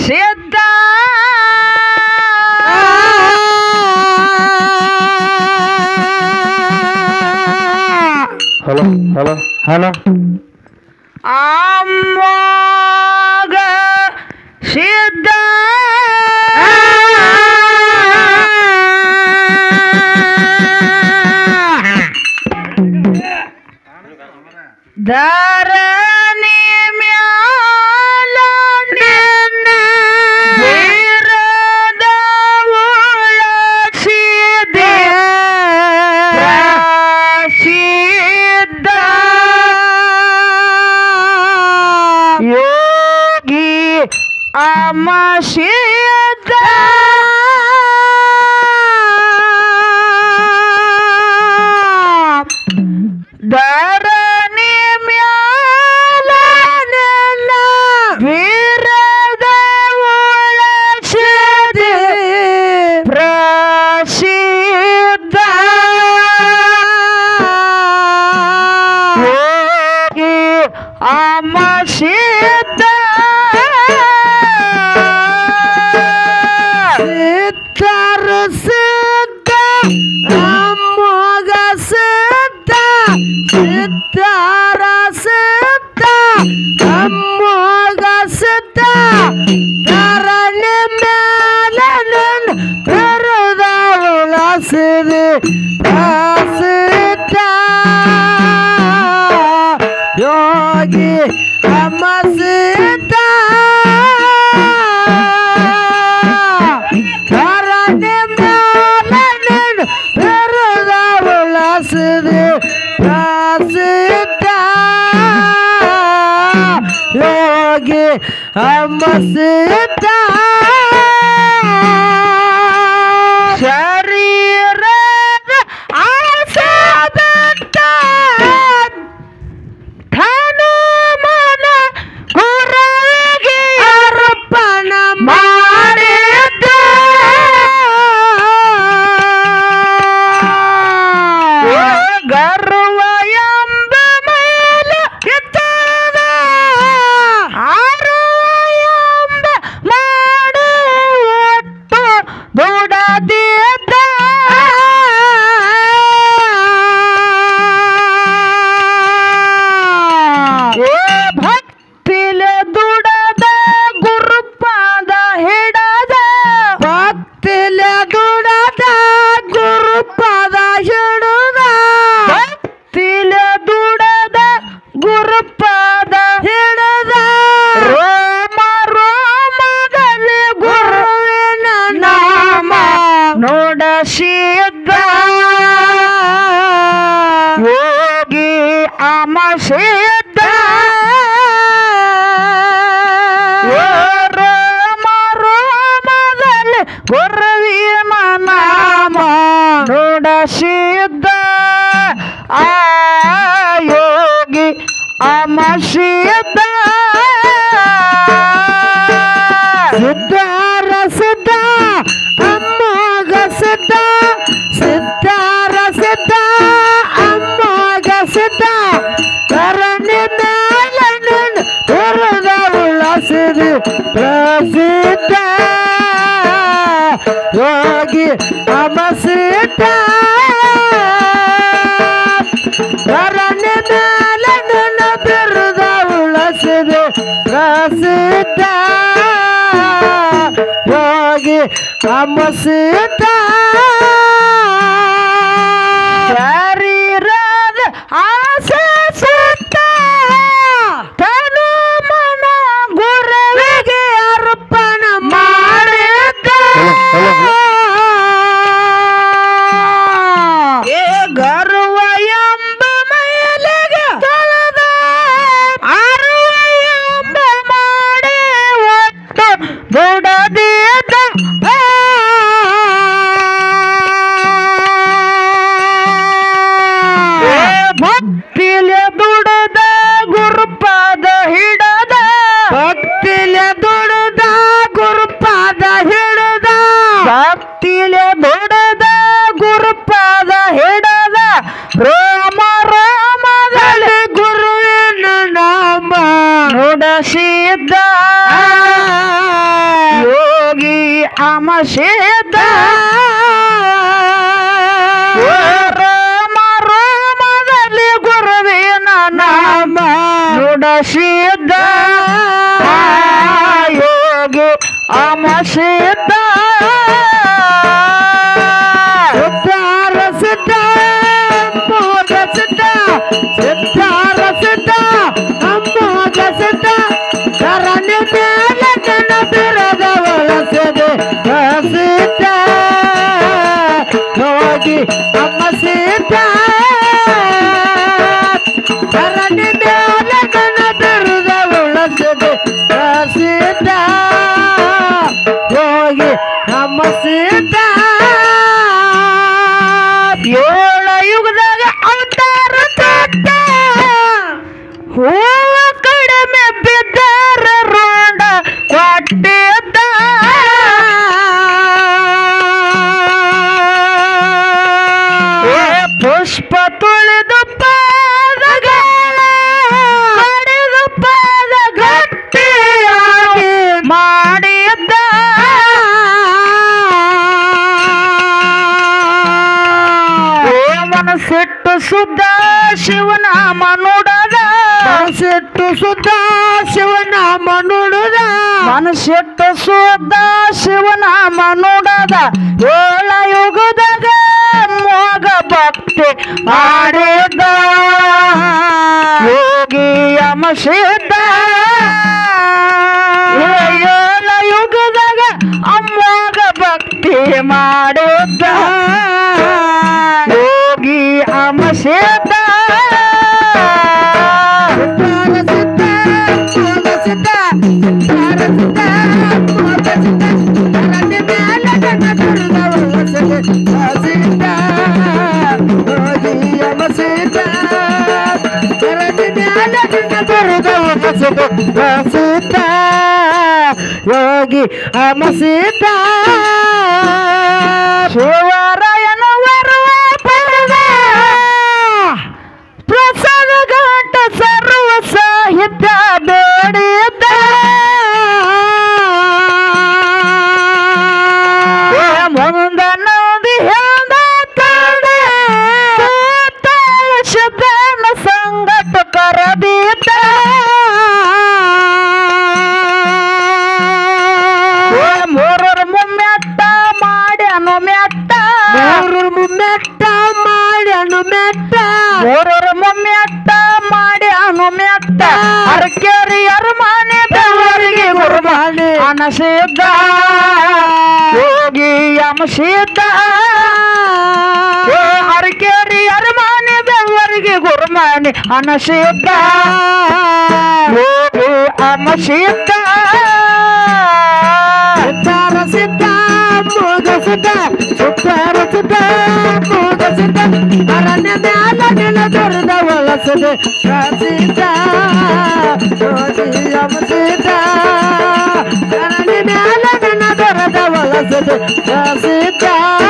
ಸಿದ್ಧ hello hello hello ಅಮ್ಮಗ ಸಿದ್ಧ ಧರಣಿ ಮ್ಯಾಲ ನಿನ್ನ ವೀರದ ಉಳಸಿದೆ ಪ್ರಸಿದ್ಧ ಯೋಗಿ ಅಮಸಿದ್ಧ ಧರಣಿ ಮ್ಯಾಲ ನಿನ್ನ ವೀರದ ಉಳಸಿದೆ ಪ್ರಸಿದ್ಧ ಯೋಗಿ ಅಮಸಿದ್ಧ ಸಿದ್ಧರ ಸಿದ್ಧ ಅಮ್ಮಗ ಸಿದ್ಧ ಸಿದ್ಧರ ಸಿದ್ಧ ಅಮ್ಮಗ ಸಿದ್ಧ ಧರಣಿ ಮೇಲೆ ನಿನ್ನ ಬೆರೆದ ಉಳಸಿದೆ ಪ್ರಸಿದ್ಧ ಯೋಗಿ ಅಮಸಿದ್ಧ ಧರಣಿ ಮೇಲೆ ನಿನ್ನ ಬೆರೆದ ಉಳಸಿದೆ ಪ್ರಸಿದ್ಧ ಯೋಗಿ ಅಮಸಿದ್ಧ ಶರೀರದ ಆಸದತ್ತ ಹನುಮನ ಗುರುವಿಗೆ ಅರ್ಪಣ ಮಾಡಿದ್ದ ಗರ್ವ ಎಂಬ ಮೇಲೆ ಎತ್ತದ ಆರು ಎಂಬ ಮಾಡಿ ಒಟ್ಟು ದುಡದಿದ್ದ ಏ ಭಕ್ತಿಲೆ ದುಡದ ಗುರುಪಾದ ಹಿಡದ ಭಕ್ತಿಲೆ ದುಡದ ಗುರುಪಾದ ಹಿಡುದ ಭಕ್ತಿಲೆ ದುಡದ ಗುರುಪಾದ ಹಿಡದ ರೋಮ ರೋಮದಲ್ಲಿ ಗುರುವಿನ ನಾಮ ನೋಡಸಿದ್ದ ಯೋಗಿ ಅಮಸಿದ್ದ ರೋಮ ರೋಮದಲ್ಲಿ ಗುರುವಿನ ನಾಮ ನೋಡಸಿದ್ದ ಆ ಯೋಗಿ ಅಮಸಿದ್ದ ಸಿದ್ಧಾರ ಸಿದ್ಧ ಅಮ್ಮಗ ಸಿದ್ಧ ಸಿದ್ಧಾರ ಸಿದ್ಧ ಅಮ್ಮಗ ಸಿದ್ಧ ಕರಣಿ ಮೇಲೆ ನಿನ್ನ ತೆರೆದ ಉಳಸಿದೆ ಪ್ರಸಿದ್ಧ ಯೋಗಿ ಅಮಸಿದ್ಧ ಕರಣಿ ಮೇಲೆ ನಿನ್ನ ತೆರೆದ ಉಳಸಿದೆ ಪ್ರಸಿದ್ಧ ಯೋಗಿ ಅಮಸಿದ್ಧ ಶರೀರದ ಆಸೆ ಸುತ್ತ ತನು ಮನ ಗುರುವಿಗೆ ಅರ್ಪಣ ಮಾಡಿದ್ದ ಏ ಗರ್ವ ಎಂಬ ಮೈಲಿಗೆ ತೊಳೆದ ಅರುವ ಎಂಬ ಮಾಡಿ ಒಟ್ಟು ದುಡದಿದ್ದ ಏ ಭಕ್ತಿಲೆ ದುಡದ ಗುರುಪಾದ ಹಿಡದ ಭಕ್ತಿಲೆ ದುಡದ ಗುರುಪಾದ ಹಿಡದ ಭಕ್ತಿಲೆ ದುಡದ ಗುರುಪಾದ ಹಿಡದ ರೋಮ ರೋಮದಲ್ಲಿ ಗುರುವಿನ ನಾಮ ನುಡಸಿದ್ದ ಅಮಶೇದ ರೋಮ ರೋಮದಲ್ಲಿ ಗುರುವಿನ ನಾಮ ನುಡಸಿದ್ದ ಯೋಗಿ ಅಮಶೇದ ಸಿದ್ಧಾರ ಸಿದ್ಧ ಮೋದ ಸಿದ್ಧ ಸಿದ್ಧಾರ ಸಿದ್ಧ ಅಮ್ಮೋದ ಸಿದ್ಧ ಧರಣಿ ಮೇಲೆ ಕಣ ಬಿರದ ಒಳಸದೆ ಸಿದ್ಧ ಹೋಗಿ ಅಮ್ಮ ಸಿದ್ಧ ಧರಣಿ ಮೇಲೆ ಕಣ ಬಿರದ ಒಳಸದೆ ಸಿದ್ಧ ಹೋಗಿ ನಮ್ಮ ಸಿದ್ಧ ಏಳ ಯುಗದಾಗ ಅವತಾರ ತೊಟ್ಟ ಹೂವ ಕಡಿಮೆ ಬಿದ್ದಾರ ರೋಡ ಕೊಟ್ಟಿದ್ದ ಏ ಪುಷ್ಪ ತುಳಿದು ಪಾದಗಳ ಕಡಿದು ಪಾದ ಗಟ್ಟಿಯಾಗಿ ಮಾಡಿದ್ದ ಏ ಮನಸ್ಸಿಟ್ಟು ಶುದ್ಧ ಶಿವನಾಮ ನುಡದ ಮನಸ್ಸಿಟ್ಟು ಶುದ್ಧ ಶಿವನಾಮ ನುಡದ ಮನಸ್ಸಿಟ್ಟು ಶುದ್ಧ ಶಿವನಾಮ ನುಡದ ಏಳ ಯುಗದಾಗ ಮೋಗ ಭಕ್ತಿ ಮಾಡಿದ ಯೋಗಿ ಯಮಸಿದ್ದ ಏಳ ಯುಗದಾಗ ಅಮ್ಮೋಗ ಭಕ್ತಿ ಮಾಡಿದ್ದ ಯೋಗಿ ಅಮಸಿದ್ದ ಯೋಗಿ ಅಮಸಿದ್ದ ಶಿವರಾಯನ ವರುವ ಪಡೆದ ಪ್ರಸಾದ ಘಾಟ ಸರ್ವ ಸಾಹಿತ್ಯ ಬೇಡಿದ್ದ ಮುಂದ ನದಿ ಹೇಳ್ದ ತಾಡ ಶಬ್ದನ ಸಂಗಟ ಕರದಿದ್ದ ಮೂರರ ಮುಮ್ಮೆಟ್ಟ ಮಾಡ್ಯಾನು ಮೆಟ್ಟ ಮೂರರ ಮುಮ್ಮೆಟ್ಟ ಮಾಡ್ಯಾನು ಮೆಟ್ಟ ಮೂರರ ಮುಮ್ಮೆಟ್ಟ ಮಾಡ್ಯಾನು ಮೆಟ್ಟ ಅರಕೇರಿ ಅರಮಾನೆ ಬೆವರಿಗೆ ಗುರುಮಾನೆ ಅನಸಿದ್ದ ಯೋಗಿ ಯಮಸಿದ್ದ ಅರಕೇರಿ ಅರಮಾನೆ ಬೆವರಿಗೆ ಗುರುಮಾನೆ ಅನಸಿದ್ದ ಯೋಗಿ ಅಮಸಿದ್ದ ಸಿದ್ಧಾರ ಸಿದ್ಧ ಮೋಗ ಸಿದ್ಧ ಸುತ್ತಾರ ಸಿದ್ಧ ಮೋಗ ಸಿದ್ಧ ಅರಣ್ಯ ಮ್ಯಾಲ ನಿಲ ದೊರೆದ ಒಳಸದೆ ಸಿದ್ಧ ಯೋಗಿ ಯಮ ಸಿದ್ಧ ಅರಣ್ಯ ಮ್ಯಾಲ ನಿಲ ದೊರೆದ ಒಳಸದೆ ಸಿದ್ಧ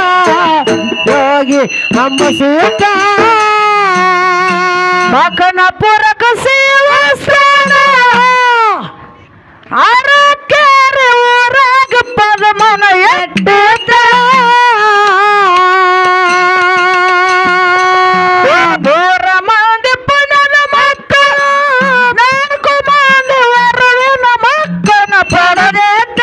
ಯೋಗಿ ಅಂಬ ಸಿದ್ಧ ಮಕನ ಪುರಕ ಸೇವಸ್ಥಾನ ಅರಕೆರೆ ಊರಾಗ ಪದಮನ ಎಟ್ಟಿದ್ದ ದೂರ ಮಂದಿ ಪುನದ ಮಕ್ಕಳು ನಾಲ್ಕು ಮಂದಿ ವರುವಿನ ಮಕ್ಕನ ಪಡೆದಿದ್ದ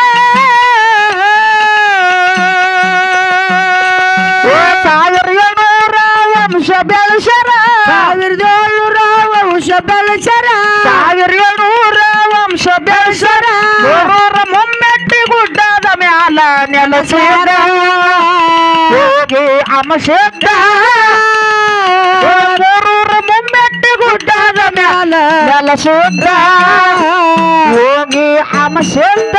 ಸಾವಿರ ಏಳ್ನೂರ ವಂಶ ಬೆಳೆಸರ ಸಾವಿರದ ಏಳ್ನೂರ ವಂಶ ಬೆಳೆಸರ ಸಾವಿರ ಏಳ್ನೂರ ವಂಶ ಬೆಳೆಸರ ಮೂರೂರ ಮುಮ್ಮೆಟ್ಟಿ ಗುಡ್ಡದ ಮ್ಯಾಲ ನೆಲಸಿದ ಹೋಗಿ ಅಮಸಿದ್ದ ಮೂರೂರ ಮುಮ್ಮೆಟ್ಟಿ ಗುಡ್ಡದ ಮ್ಯಾಲ ನೆಲಸಿದ್ದ ಹೋಗಿ ಅಮಸಿದ್ದ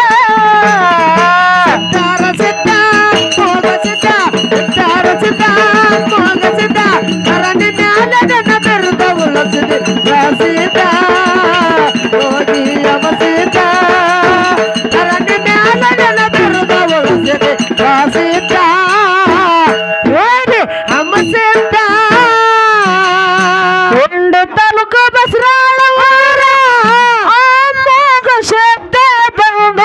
ಸಿದ್ಧ ಹೋಗ ಸಿದ್ಧ ಸಿದ್ಧಾರ ಸಿದ್ಧ ಹೋಗ ಸಿದ್ಧ ಅರಣ್ಯ ಮ್ಯಾಲ ನನ್ನ ಬೆರುದ ಉಳಸಿದೆ ಸಿದ್ಧ ಹೋಗಿ ಅಮಸಿದ್ದ ಅರಣ್ಯ ಮ್ಯಾಲ ನನ್ನ ಬೆರುದ ಉಳಸಿದೆ ಸಿದ್ಧ ಹೋಗಿ ಅಮಸಿದ್ದ ಒಂದು ತಾಲೂಕು ಬಸರಾಳ ಊರ ಆ ಮೋಗ ಶಬ್ದ ಬಂದ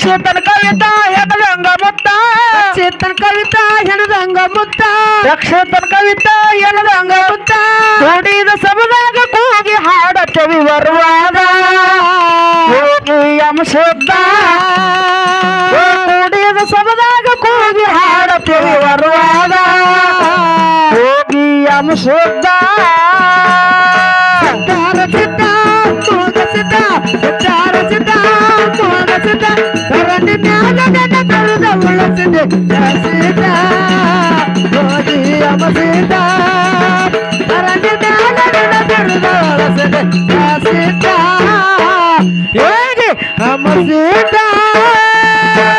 ರಕ್ಷಿತನ ಕವಿತಾ ಎದಗಂಗ ಮುತ್ತ ಚೇತನ ಕವಿತಾ ಹೆಣದಂಗ ಮುತ್ತ ರಕ್ಷಿತನ ಕವಿತಾ ಎನದಂಗ ಮುತ್ತ ಕೂಡಿದ ಸಬದಾಗ ಕೂಗಿ ಹಾಡತ್ತೇವಿ ಬರುವಾಗ ಹೋಗಿ ಅಂಶುದ್ಧ ಕೂಡಿದ ಸಬದಾಗ ಕೂಗಿ ಹಾಡತ್ತೇವಿ ಬರುವಾಗ ಹೋಗಿ ಅಂಶುದ್ಧ ಸಿದ್ಧಾರ ಸಿದ್ಧ ತೋಗ ಸಿದ್ಧ ಸಿದ್ಧಾರ ಸಿದ್ಧ ತೋಗ ಸಿದ್ಧ ಕರಣಿ ಮ್ಯಾಲ ನನ್ನ ಕರುದ ಉಳಸಿದೆ ಸಿದ್ಧ ಹೋಗಿ ಅಮ ಸಿದ್ಧ ಕರಣಿ ಮ್ಯಾಲ ನನ್ನ ಕರುದ ಉಳಸಿದೆ ಸಿದ್ಧ ಹೇಗೆ ಅಮ ಸಿದ್ಧ